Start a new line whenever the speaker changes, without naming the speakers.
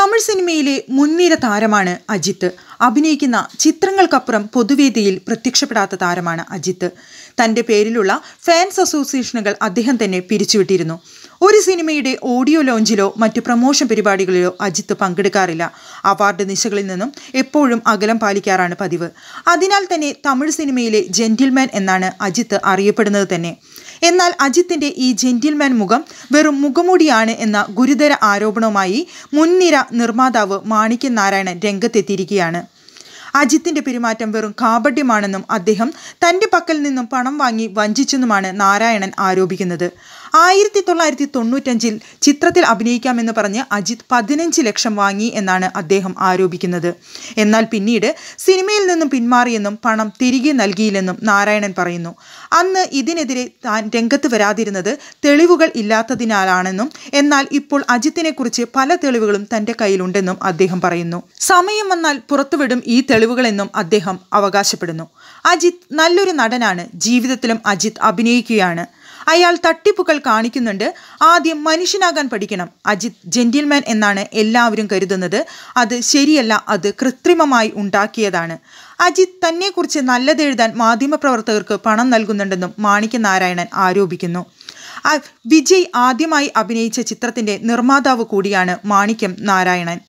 തമിഴ് സിനിമയിലെ മുൻനിര താരമാണ് അജിത്ത് അഭിനയിക്കുന്ന ചിത്രങ്ങൾക്കപ്പുറം പൊതുവേദിയിൽ പ്രത്യക്ഷപ്പെടാത്ത താരമാണ് അജിത്ത് തൻ്റെ പേരിലുള്ള ഫാൻസ് അസോസിയേഷനുകൾ അദ്ദേഹം തന്നെ പിരിച്ചുവിട്ടിരുന്നു ഒരു സിനിമയുടെ ഓഡിയോ ലോഞ്ചിലോ മറ്റു പ്രമോഷൻ പരിപാടികളിലോ അജിത്ത് പങ്കെടുക്കാറില്ല അവാർഡ് നിശകളിൽ നിന്നും എപ്പോഴും അകലം പാലിക്കാറാണ് പതിവ് അതിനാൽ തന്നെ തമിഴ് സിനിമയിലെ ജെന്റിൽമാൻ എന്നാണ് അജിത്ത് അറിയപ്പെടുന്നത് തന്നെ എന്നാൽ അജിത്തിന്റെ ഈ ജെന്റിൽമാൻ മുഖം വെറും മുഖമൂടിയാണ് എന്ന ഗുരുതര ആരോപണവുമായി മുൻനിര നിർമ്മാതാവ് മാണിക്യൻ നാരായണൻ രംഗത്തെത്തിയിരിക്കുകയാണ് അജിത്തിന്റെ പെരുമാറ്റം വെറും കാപട്യമാണെന്നും അദ്ദേഹം തന്റെ പക്കൽ നിന്നും പണം വാങ്ങി വഞ്ചിച്ചെന്നുമാണ് നാരായണൻ ആരോപിക്കുന്നത് ആയിരത്തി തൊള്ളായിരത്തി തൊണ്ണൂറ്റഞ്ചിൽ ചിത്രത്തിൽ അഭിനയിക്കാമെന്ന് പറഞ്ഞ് അജിത് പതിനഞ്ച് ലക്ഷം വാങ്ങി എന്നാണ് അദ്ദേഹം ആരോപിക്കുന്നത് എന്നാൽ പിന്നീട് സിനിമയിൽ നിന്നും പിന്മാറിയെന്നും പണം തിരികെ നൽകിയില്ലെന്നും നാരായണൻ പറയുന്നു അന്ന് ഇതിനെതിരെ താൻ രംഗത്ത് വരാതിരുന്നത് തെളിവുകൾ ഇല്ലാത്തതിനാലാണെന്നും എന്നാൽ ഇപ്പോൾ അജിത്തിനെക്കുറിച്ച് പല തെളിവുകളും തന്റെ കയ്യിലുണ്ടെന്നും അദ്ദേഹം പറയുന്നു സമയം വന്നാൽ പുറത്തുവിടും ഈ തെളിവുകളെന്നും അദ്ദേഹം അവകാശപ്പെടുന്നു അജിത് നല്ലൊരു നടനാണ് ജീവിതത്തിലും അജിത് അഭിനയിക്കുകയാണ് അയാൾ തട്ടിപ്പുകൾ കാണിക്കുന്നുണ്ട് ആദ്യം മനുഷ്യനാകാൻ പഠിക്കണം അജിത് ജെന്റിൽമാൻ എന്നാണ് എല്ലാവരും കരുതുന്നത് അത് ശരിയല്ല അത് കൃത്രിമമായി ഉണ്ടാക്കിയതാണ് അജിത് തന്നെക്കുറിച്ച് നല്ലതെഴുതാൻ മാധ്യമപ്രവർത്തകർക്ക് പണം നൽകുന്നുണ്ടെന്നും മാണിക്യ നാരായണൻ ആരോപിക്കുന്നു വിജയ് ആദ്യമായി അഭിനയിച്ച ചിത്രത്തിന്റെ നിർമ്മാതാവ് കൂടിയാണ് മാണിക്യം നാരായണൻ